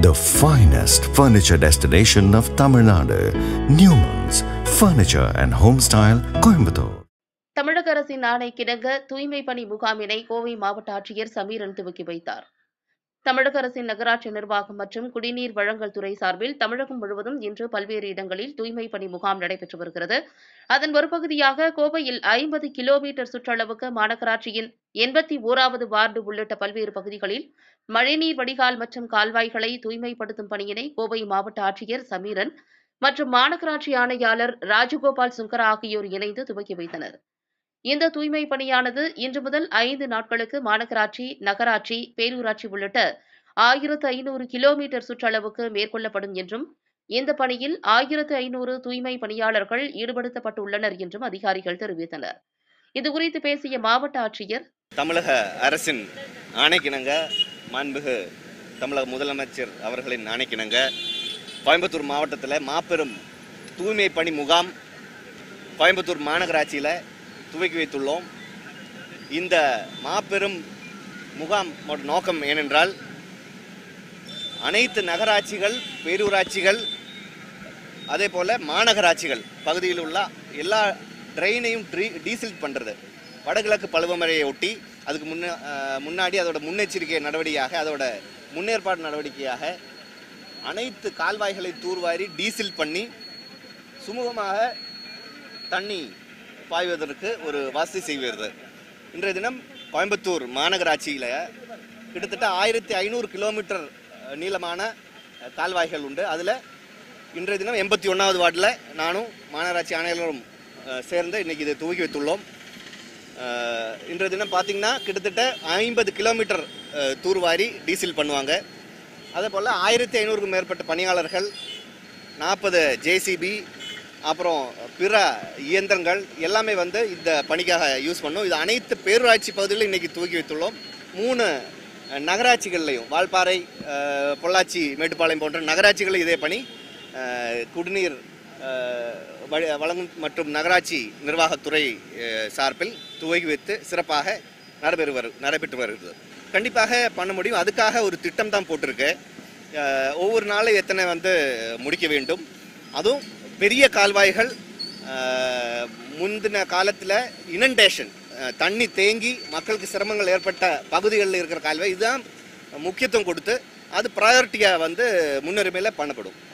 the finest furniture destination of Tamil Nadu, Newman's Furniture and Homestyle, Coimbatore. தமிழக அரசின் ஆணை கிணங்க தூய்மை பணி முகாமினை கோவை மாவட்ட ஆட்சியர் சமீரன் துவக்கி வைத்தார் தமிழக அரசின் நகராட்சி நிர்வாகம் மற்றும் குடிநீர் வழங்கல் துறை சார்பில் தமிழகம் முழுவதும் இன்று பல்வேறு இடங்களில் தூய்மை பணி முகாம் நடைபெற்று வருகிறது அதன் ஒரு பகுதியாக கோவையில் ஐம்பது கிலோமீட்டர் சுற்றளவுக்கு மாநகராட்சியின் எண்பத்தி ஓராவது வார்டு உள்ளிட்ட பல்வேறு பகுதிகளில் மழைநீர் வடிகால் மற்றும் கால்வாய்களை தூய்மைப்படுத்தும் பணியினை கோவை மாவட்ட ஆட்சியர் சமீரன் மற்றும் மாநகராட்சி ஆணையாளர் ராஜகோபால் சுங்கரா ஆகியோர் இணைந்து துவக்கி வைத்தனர் இந்த தூய்மை பணியானது இன்று முதல் ஐந்து நாட்களுக்கு மாநகராட்சி நகராட்சி பேரூராட்சி உள்ளிட்ட ஆயிரத்து ஐநூறு கிலோமீட்டர் சுற்றளவுக்கு மேற்கொள்ளப்படும் என்றும் இந்த பணியில் ஆயிரத்து ஐநூறு தூய்மை பணியாளர்கள் ஈடுபடுத்தப்பட்டுள்ளனர் என்றும் அதிகாரிகள் தெரிவித்தனர் இதுகுறித்து பேசிய மாவட்ட ஆட்சியர் தமிழக அரசின் ஆணைக்கிணங்க மாண்புகு தமிழக முதலமைச்சர் அவர்களின் ஆணைக்கிணங்க கோயம்புத்தூர் மாவட்டத்தில் மாபெரும் தூய்மை பணி முகாம் கோயம்புத்தூர் மாநகராட்சியில் துவக்கி வைத்துள்ளோம் இந்த மாபெரும் முகாம் நோக்கம் ஏனென்றால் அனைத்து நகராட்சிகள் பேரூராட்சிகள் அதே போல் மாநகராட்சிகள் பகுதியில் உள்ள எல்லா ட்ரெயினையும் ட்ரீ டீசல் பண்ணுறது வடகிழக்கு பருவமழையை ஒட்டி அதுக்கு முன்ன அஹ், முன்னாடி அதோட முன்னெச்சரிக்கை நடவடிக்கையாக அதோட முன்னேற்பாடு நடவடிக்கையாக அனைத்து கால்வாய்களை தூர்வாரி டீசல் பண்ணி சுமூகமாக தண்ணி பாய்வதற்கு ஒரு வசதி செய்வது இன்றைய தினம் கோயம்புத்தூர் மாநகராட்சியில் கிட்டத்தட்ட ஆயிரத்தி ஐநூறு கிலோமீட்டர் அஹ், நீளமான அஹ், கால்வாய்கள் உண்டு அதில் இன்றைய தினம் எண்பத்தி ஒன்றாவது வார்டில் நானும் மாநகராட்சி ஆணையாளரும் அஹ், சேர்ந்து இன்னைக்கு இதை துவக்கி வைத்துள்ளோம் அஹ், இன்றைய தினம் பார்த்தீங்கன்னா கிட்டத்தட்ட ஐம்பது கிலோமீட்டர் அஹ், தூர்வாரி டீசல் பண்ணுவாங்க அதே போல் ஆயிரத்தி ஐநூறுக்கும் மேற்பட்ட பணியாளர்கள் நாற்பது ஜேசிபி அப்புறம் பிற இயந்திரங்கள் எல்லாமே வந்து இந்த பணிக்காக யூஸ் பண்ணோம் இது அனைத்து பேரூராட்சி பகுதிகளிலும் இன்றைக்கி துவக்கி வைத்துள்ளோம் மூணு அஹ், நகராட்சிகள்லையும் வால்பாறை அஹ், பொள்ளாச்சி மேட்டுப்பாளையம் போன்ற நகராட்சிகளில் இதே பணி அஹ், குடிநீர் அஹ், வழ- வழங்கும் மற்றும் நகராட்சி நிர்வாகத்துறை அஹ், சார்பில் துவக்கி வைத்து சிறப்பாக நடைபெறு வரு நடைபெற்று வருகிறது கண்டிப்பாக பண்ண முடியும் அதுக்காக ஒரு திட்டம் தான் போட்டிருக்கு அஹ், ஒவ்வொரு நாளும் எத்தனை வந்து முடிக்க வேண்டும் அதுவும் பெரிய கால்வாய்கள் அஹ், முந்தின காலத்தில் இனண்டேஷன் தண்ணி தேங்கி மக்களுக்கு சிரமங்கள் ஏற்பட்ட பகுதிகளில் இருக்கிற கால்வாய் இதுதான் முக்கியத்துவம் கொடுத்து அது ப்ரையாரிட்டியாக வந்து முன்னுரிமையில் பண்ணப்படும்